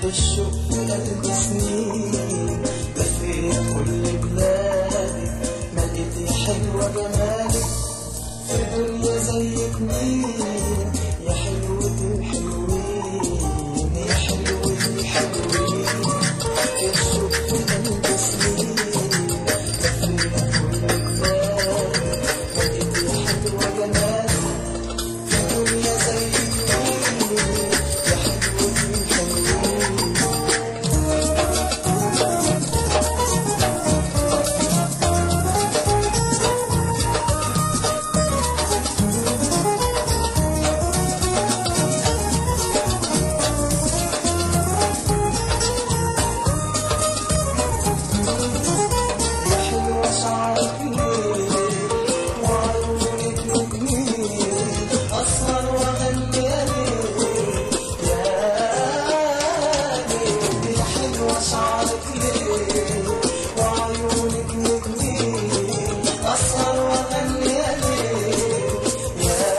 الشوق في قلبي سنين لفيت كل بلادي ما لقيتي حلوة جمالك في دنيا زيك مين يا حلوة الحلوين يا حلوة الحلوين الشوق في قلبي سنين لفيت كل بلادي ما لقيتي حلوة جمالك في دنيا زيك مين يا حلوة الحلوين يا حلوة شعرك ليه وعيونك نجمين أسهر وأغني يا ليل يا ليل يا حلوة شعرك ليه وعيونك نجمين أسهر وأغني يا ليل يا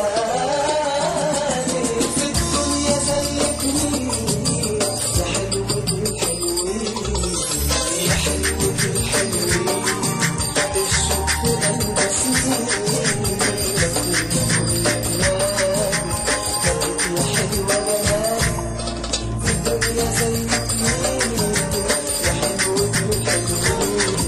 ليل في الدنيا زيك مين يا حلوة الحلوين يا حلوة الحلوين الشوق في قلبي سنين لفيت كل بلادي كانت يا حلوة جمالك في الدنيا زيك مين يا حلوة الحلوين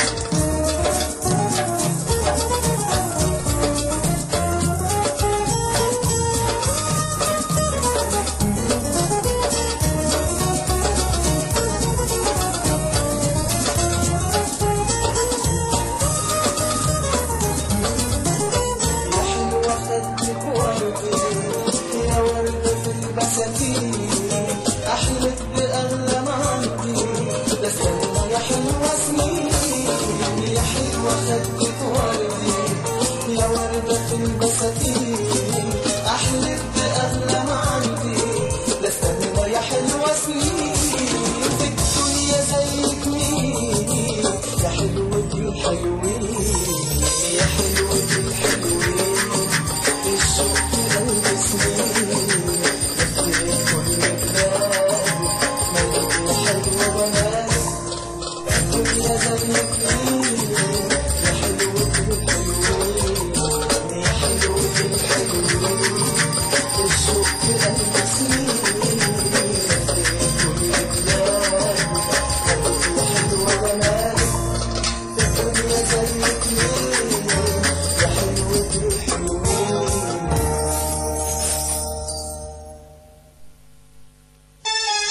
يا حلوة خدك وردي يا وردة في البساتين أحلف بأغلى ما عندي ده استنى يا حلوة سنين يا حلوة خدك وردي يا وردة في البساتين أحلف بأغلى ما عندي ده استنى يا حلوة سنين في الدنيا زيك مين يا حلوة الحلوين يا حلوة الحلوين الشوق في قلبي سنين لفيت كل بلادي ملكي حلوة جمالك الدنيا زيك مين يا حلوة الحلوين يا حلوة الحلوين الشوق في قلبي